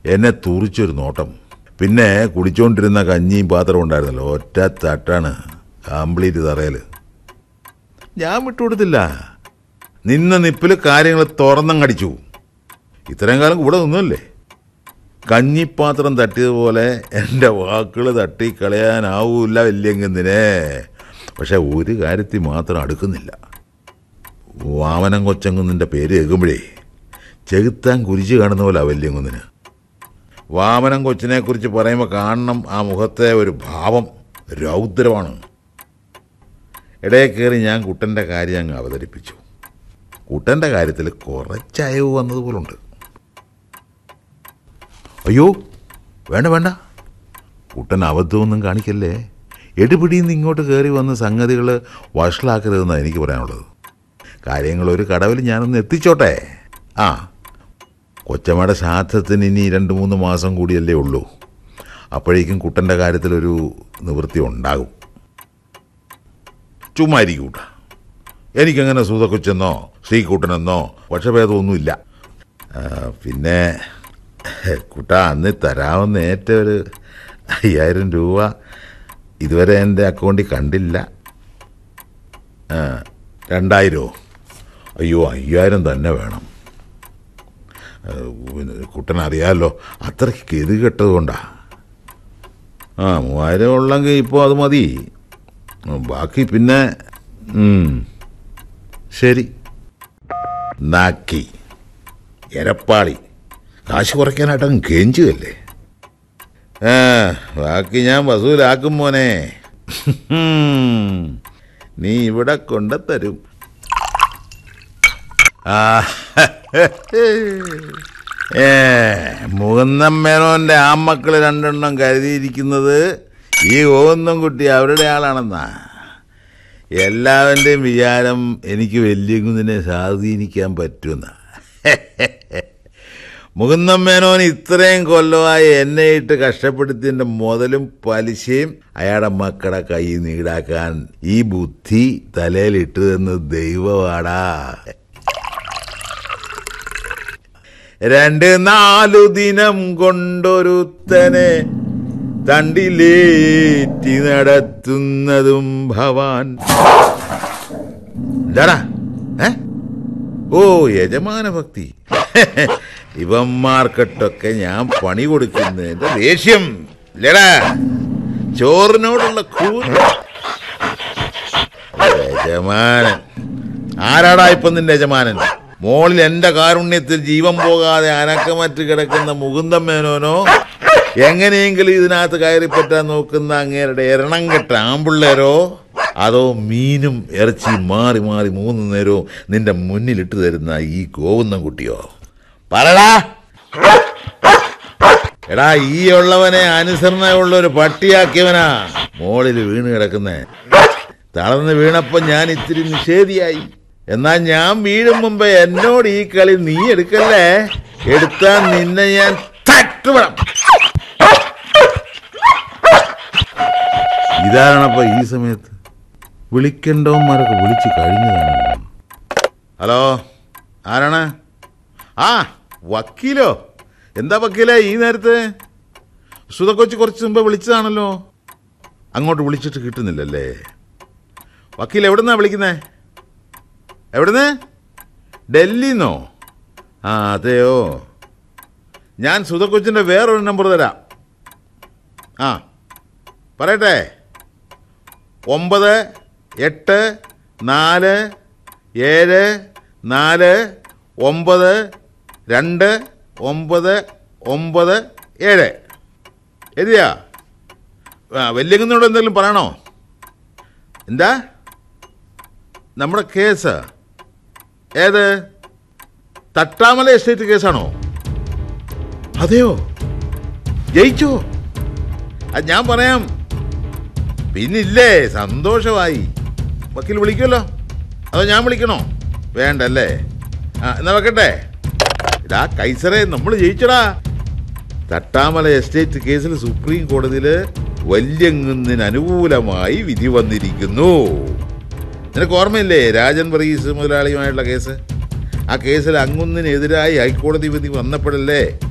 എന്നെ തുറിച്ചൊരു നോട്ടം പിന്നെ കുടിച്ചോണ്ടിരുന്ന കഞ്ഞിയും പാത്രം ഉണ്ടായിരുന്നല്ലോ ഒറ്റ തട്ടാണ് കംപ്ലീറ്റ് തറയല് ഞാൻ വിട്ടുകൊടുത്തില്ല നിന്ന നിപ്പിൽ കാര്യങ്ങൾ തുറന്നങ്ങടിച്ചു ഇത്രയും കാലം കൂടെ നിന്നല്ലേ കഞ്ഞിപ്പാത്രം തട്ടിയതുപോലെ എൻ്റെ വാക്കുകൾ തട്ടി കളയാനാവൂല വല്യങ്ങന്തിനെ പക്ഷെ ഒരു കാര്യത്തിൽ മാത്രം അടുക്കുന്നില്ല വാമനം കൊച്ചങ്കുന്നിൻ്റെ പേര് കേൾക്കുമ്പോഴേ ചെകുത്താൻ കുരിശ് കാണുന്ന പോലെ വല്യങ്കുന്നിന് വാമനം കൊച്ചിനെ കുറിച്ച് പറയുമ്പോൾ കാണണം ആ മുഖത്തെ ഒരു ഭാവം രൗദ്രമാണ് ഇടയിൽ കയറി ഞാൻ കുട്ടൻ്റെ കാര്യം അങ്ങ് അവതരിപ്പിച്ചു കുട്ടൻ്റെ കാര്യത്തിൽ കുറച്ചയവ് വന്നതുപോലുണ്ട് അയ്യോ വേണ്ട വേണ്ട കുട്ടൻ അബദ്ധമൊന്നും കാണിക്കല്ലേ എടുപിടിയിൽ നിന്ന് ഇങ്ങോട്ട് കയറി വന്ന സംഗതികൾ വഷളാക്കരുതെന്നാണ് എനിക്ക് പറയാനുള്ളത് കാര്യങ്ങൾ ഒരു കടവിൽ ഞാനൊന്ന് എത്തിച്ചോട്ടെ ആ കൊച്ചമ്മയുടെ ശ്രാദ്ധത്തിന് ഇനി രണ്ട് മൂന്ന് മാസം കൂടിയല്ലേ ഉള്ളൂ അപ്പോഴേക്കും കുട്ടൻ്റെ കാര്യത്തിലൊരു നിവൃത്തി ഉണ്ടാകും ചുമ്മാ ഇരിക്കൂട്ട എനിക്കങ്ങനെ സൂതക്കൊച്ചെന്നോ ശ്രീകുട്ടനെന്നോ പക്ഷഭേദമൊന്നുമില്ല ആ, പിന്നെ കുട്ട അന്ന് തരാവുന്ന ഏറ്റ ഒരു അയ്യായിരം രൂപ ഇതുവരെ എൻ്റെ അക്കൗണ്ടിൽ കണ്ടില്ല ആ, രണ്ടായിരമോ അയ്യോ അയ്യായിരം തന്നെ വേണം ആ, പിന്നെ കുട്ടനറിയാമല്ലോ അത്രയ്ക്ക് ഗതി കെട്ടതുകൊണ്ടാ ആ മൂവായിരം ഉള്ളെങ്കിൽ ഇപ്പോൾ അത് മതി ഉം, ബാക്കി പിന്നെ ഉം, ശരി നാക്കി എരപ്പാളി കാശ് കുറയ്ക്കാനായിട്ട് കെഞ്ചുകല്ലേ ആ ബാക്കി ഞാൻ വസൂലാക്കും മോനെ നീ ഇവിടെ കൊണ്ടുത്തരും ആ ഏ മുകുന്ദൻ മേനോന്റെ ആമക്കൾ രണ്ടെണ്ണം കരുതിയിരിക്കുന്നത് ഈ ഓന്നും കുട്ടി അവരുടെ ആളാണെന്നാ എല്ലാവരുടെയും വിചാരം എനിക്ക് വലിയ കുന്നിനെ സ്വാധീനിക്കാൻ പറ്റുമെന്ന മുകുന്ദൻ മേനോൻ ഇത്രയും കൊല്ലമായി എന്നെ ഇട്ട് കഷ്ടപ്പെടുത്തിയതിന്റെ മുതലും പലിശയും അയാളുടെ മക്കളുടെ കയ്യിൽ നിന്ന് ഈടാക്കാൻ ഈ ബുദ്ധി തലയിലിട്ടതെന്ന് ദൈവമാടാ രണ്ട് നാലു ദിനം കൊണ്ടൊരുത്തനെ തണ്ടിലേറ്റി നടത്തുന്നതും ഭവാൻ എന്താടാ ഏ ഓ യജമാന ഭക്തി ഇവന്മാർക്കിട്ടൊക്കെ ഞാൻ പണി കൊടുക്കുന്നതിന്റെ ദേഷ്യം ഇല്ലടാ ചോറിനോടുള്ള കൂ യജമാനൻ ആരാടാ ഇപ്പൊ നിന്റെ യജമാനൻ മോളിൽ എന്റെ കാരുണ്യത്തിൽ ജീവൻ പോകാതെ അനക്കമറ്റ് കിടക്കുന്ന മുകുന്ദൻ മേനോനോ എങ്ങനെയെങ്കിലും ഇതിനകത്ത് കയറിപ്പറ്റാൻ നോക്കുന്ന അങ്ങേരുടെ എരണം കെട്ട ആമ്പിള്ളേരോ അതോ മീനും ഇറച്ചി മാറി മാറി മൂന്ന് നേരവും നിന്റെ മുന്നിലിട്ട് തരുന്ന ഈ ഗോവുന്ന കുട്ടിയോ പറടാ എടാ ഈ ഉള്ളവനെ അനുസരണയുള്ള ഒരു പട്ടിയാക്കിയവനാ മോളിൽ വീണ് കിടക്കുന്നേ തളർന്ന് വീണപ്പോ ഞാൻ ഇത്തിരി നിഷേധിയായി എന്നാ ഞാൻ വീഴും മുമ്പ് എന്നോട് ഈ കളി നീ എടുക്കല്ലേ എടുത്താൽ നിന്നെ ഞാൻ തട്ടുപടം ഇതാണപ്പോ ഈ സമയത്ത് വിളിക്കേണ്ടവന്മാരൊക്കെ വിളിച്ചു കഴിഞ്ഞതാണല്ലോ ഹലോ ആരാണ് ആ വക്കീലോ എന്താ വക്കീലേ ഈ നേരത്ത് സുധക്കൊച്ചി കുറച്ച് മുമ്പ് വിളിച്ചതാണല്ലോ അങ്ങോട്ട് വിളിച്ചിട്ട് കിട്ടുന്നില്ലല്ലേ വക്കീൽ എവിടുന്നാ വിളിക്കുന്നേ എവിടുന്ന് ഡൽഹിന്നോ ആ അതെയോ ഞാൻ സുധക്കൊച്ചിൻ്റെ വേറൊരു നമ്പർ തരാം ആ പറയട്ടെ ഒമ്പത് എട്ട് നാല് ഏഴ് നാല് ഒമ്പത് രണ്ട് ഒമ്പത് ഒമ്പത് ഏഴ് എഴുതിയാ ആ വല്യങ്ങനോട് എന്തെങ്കിലും പറയണോ എന്താ നമ്മുടെ കേസ് ഏത് തട്ടാമല എസ്റ്റേറ്റ് കേസാണോ അതെയോ ജയിച്ചോ അത് ഞാൻ പറയാം പിന്നില്ലേ സന്തോഷമായി വക്കീൽ വിളിക്കുമല്ലോ അതോ ഞാൻ വിളിക്കണോ വേണ്ടല്ലേ ആ എന്നാ വെക്കട്ടെ ഇതാ കൈസറെ നമ്മൾ ജയിച്ചടാ തട്ടാമല എസ്റ്റേറ്റ് കേസിൽ സുപ്രീം കോടതിയിൽ വല്യങ്ങുന്നതിന് അനുകൂലമായി വിധി വന്നിരിക്കുന്നു നിനക്ക് ഓർമ്മയില്ലേ രാജൻ വർഗീസ് മുതലാളിയുമായിട്ടുള്ള കേസ് ആ കേസിൽ അങ്ങുന്നിനെതിരായി ഹൈക്കോടതി വിധി വന്നപ്പോഴല്ലേ